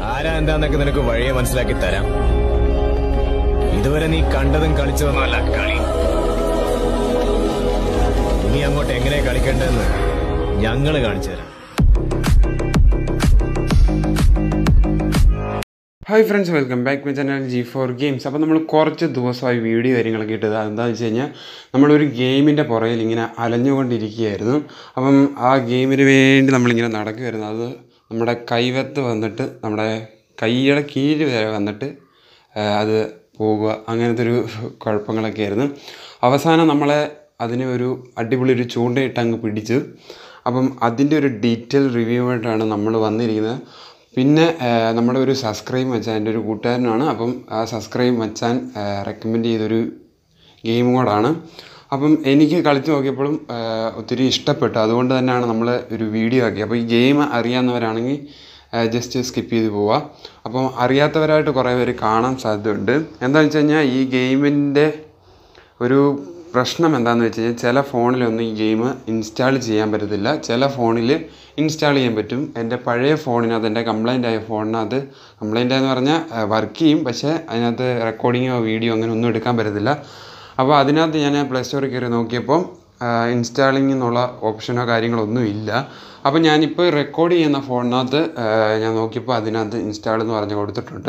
ആരാ എന്താന്നൊക്കെ നിനക്ക് വഴിയെ മനസ്സിലാക്കി തരാം ഇതുവരെ നീ കണ്ടതും കളിച്ചതൊന്നുമല്ല കളി ഇനി അങ്ങോട്ട് എങ്ങനെ കളിക്കേണ്ടതെന്ന് ഞങ്ങള് കാണിച്ചു തരാം hi friends welcome back my channel G for games അപ്പോൾ നമ്മൾ കുറച്ച് ദിവസമായി വീഡിയോ കാര്യങ്ങളൊക്കെ ഇട്ടത് അതെന്താണെന്ന് വെച്ച് കഴിഞ്ഞാൽ നമ്മളൊരു ഗെയിമിൻ്റെ പുറകിൽ ഇങ്ങനെ അലഞ്ഞുകൊണ്ടിരിക്കുകയായിരുന്നു അപ്പം ആ ഗെയിമിന് വേണ്ടി നമ്മളിങ്ങനെ നടക്കുമായിരുന്നു അത് നമ്മുടെ കൈവത്ത് വന്നിട്ട് നമ്മുടെ കൈയുടെ കീഴ് വരെ വന്നിട്ട് ആ, അത് പോകുക അങ്ങനത്തെ ഒരു കുഴപ്പങ്ങളൊക്കെ ആയിരുന്നു അവസാനം നമ്മളെ അതിന് ഒരു അടിപൊളി ഒരു ചൂണ്ടയിട്ട് അങ്ങ് പിടിച്ചു അപ്പം അതിൻ്റെ ഒരു ഡീറ്റെയിൽ റിവ്യൂ ആയിട്ടാണ് നമ്മൾ വന്നിരിക്കുന്നത് പിന്നെ ആ, നമ്മുടെ ഒരു സബ്സ്ക്രൈബ് മച്ചാൻ എൻ്റെ ഒരു കൂട്ടുകാരനാണ് അപ്പം ആ സബ്സ്ക്രൈബ് മച്ചാൻ റെക്കമെൻഡ് ചെയ്തൊരു ഗെയിം കൂടാണ് അപ്പം എനിക്ക് കളിച്ച് നോക്കിയപ്പോഴും ആ, ഒത്തിരി ഇഷ്ടപ്പെട്ടു അതുകൊണ്ട് തന്നെയാണ് നമ്മൾ ഒരു വീഡിയോ ആക്കി അപ്പോൾ ഈ ഗെയിം അറിയാവുന്നവരാണെങ്കിൽ ജസ്റ്റ് സ്കിപ്പ് ചെയ്ത് പോവുക അപ്പം അറിയാത്തവരായിട്ട് കുറേ പേര് കാണാൻ സാധ്യതയുണ്ട് എന്താണെന്ന് വെച്ച് കഴിഞ്ഞാൽ ഈ ഗെയിമിൻ്റെ ഒരു പ്രശ്നം എന്താണെന്ന് വെച്ച് കഴിഞ്ഞാൽ ചില ഫോണിലൊന്നും ഈ ഗെയിം ഇൻസ്റ്റാൾ ചെയ്യാൻ പറ്റത്തില്ല ചില ഫോണിൽ ഇൻസ്റ്റാൾ ചെയ്യാൻ പറ്റും എൻ്റെ പഴയ ഫോണിനകത്ത് എൻ്റെ കംപ്ലൈൻ്റ് ആയ ഫോണിനകത്ത് കംപ്ലൈൻ്റ് ആയെന്ന് പറഞ്ഞാൽ വർക്ക് ചെയ്യും പക്ഷേ അതിനകത്ത് റെക്കോർഡിങ്ങോ വീഡിയോ അങ്ങനെ ഒന്നും എടുക്കാൻ പറ്റത്തില്ല അപ്പോൾ അതിനകത്ത് ഞാൻ പ്ലേ സ്റ്റോറിൽ കയറി നോക്കിയപ്പോൾ ഇൻസ്റ്റാളിംഗ് എന്നുള്ള ഓപ്ഷനോ കാര്യങ്ങളോ ഒന്നും ഇല്ല അപ്പോൾ ഞാനിപ്പോൾ റെക്കോർഡ് ചെയ്യുന്ന ഫോണിനകത്ത് ആ, ഞാൻ നോക്കിയപ്പോൾ അതിനകത്ത് ഇൻസ്റ്റാൾ എന്ന് പറഞ്ഞ് കൊടുത്തിട്ടുണ്ട്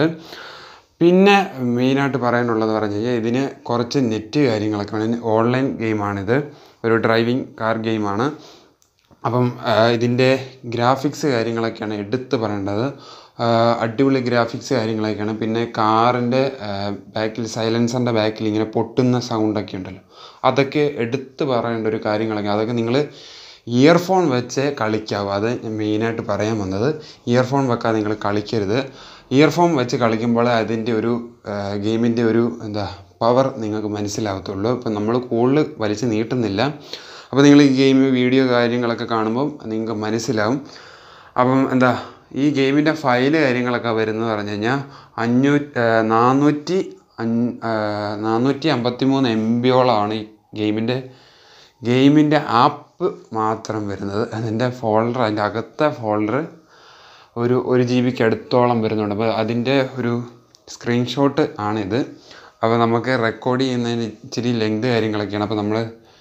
പിന്നെ മെയിനായിട്ട് പറയാനുള്ളത് പറഞ്ഞു കഴിഞ്ഞാൽ ഇതിന് കുറച്ച് നെറ്റ് കാര്യങ്ങളൊക്കെ വേണം ഓൺലൈൻ ഗെയിമാണിത് ഒരു ഡ്രൈവിംഗ് കാർ ഗെയിമാണ് അപ്പം ആ, ഇതിൻ്റെ ഗ്രാഫിക്സ് കാര്യങ്ങളൊക്കെയാണ് എടുത്ത് പറയേണ്ടത് ആ, അടിപൊളി ഗ്രാഫിക്സ് കാര്യങ്ങളൊക്കെയാണ് പിന്നെ കാറിൻ്റെ ബാക്കിൽ സൈലൻസറിൻ്റെ ബാക്കിൽ ഇങ്ങനെ പൊട്ടുന്ന സൗണ്ടൊക്കെ ഉണ്ടല്ലോ അതൊക്കെ എടുത്ത് പറയേണ്ട ഒരു കാര്യങ്ങളൊക്കെ അതൊക്കെ നിങ്ങൾ ഇയർഫോൺ വെച്ച് കളിക്കാവൂ അത് ഞാൻ മെയിനായിട്ട് പറയാൻ വന്നത് ഇയർഫോൺ വെക്കാതെ നിങ്ങൾ കളിക്കരുത് ഇയർഫോൺ വെച്ച് കളിക്കുമ്പോൾ അതിൻ്റെ ഒരു ഗെയിമിൻ്റെ ഒരു എന്താ പവർ നിങ്ങൾക്ക് മനസ്സിലാകത്തുള്ളൂ ഇപ്പം നമ്മൾ കൂടുതൽ വലിച്ച് നീട്ടുന്നില്ല അപ്പോൾ നിങ്ങൾ ഈ ഗെയിം വീഡിയോ കാര്യങ്ങളൊക്കെ കാണുമ്പോൾ നിങ്ങൾക്ക് മനസ്സിലാവും അപ്പം എന്താ ഈ ഗെയിമിൻ്റെ ഫയല് കാര്യങ്ങളൊക്കെ വരുന്നത് പറഞ്ഞു കഴിഞ്ഞാൽ അഞ്ഞൂ നാനൂറ്റി അഞ്ഞ് നാനൂറ്റി അമ്പത്തി മൂന്ന് എം ബിയോളമാണ് ഈ ഗെയിമിൻ്റെ ഗെയിമിൻ്റെ ആപ്പ് മാത്രം വരുന്നത് അതിൻ്റെ ഫോൾഡർ അതിൻ്റെ അകത്തെ ഫോൾഡർ ഒരു ഒരു ജി ബിക്ക് അടുത്തോളം വരുന്നുണ്ട് അപ്പോൾ അതിൻ്റെ ഒരു സ്ക്രീൻഷോട്ട് ആണിത് അപ്പോൾ നമുക്ക് റെക്കോർഡ് ചെയ്യുന്നതിന് ഇച്ചിരി ലെങ്ത് കാര്യങ്ങളൊക്കെയാണ് അപ്പോൾ നമ്മൾ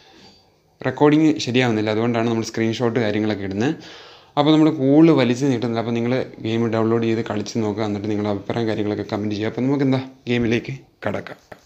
റെക്കോർഡിങ് ശരിയാവുന്നില്ല അതുകൊണ്ടാണ് നമ്മൾ സ്ക്രീൻഷോട്ട് കാര്യങ്ങളൊക്കെ ഇടുന്നത് അപ്പോൾ നമ്മൾ കൂടുതൽ വലിച്ച് നീട്ടുന്നില്ല അപ്പോൾ നിങ്ങൾ ഗെയിം ഡൗൺലോഡ് ചെയ്ത് കളിച്ച് നോക്കുക എന്നിട്ട് നിങ്ങളുടെ അഭിപ്രായം കാര്യങ്ങളൊക്കെ കമൻറ്റ് ചെയ്യുക അപ്പോൾ നമുക്ക് എന്താ ഗെയിമിലേക്ക് കടക്കാം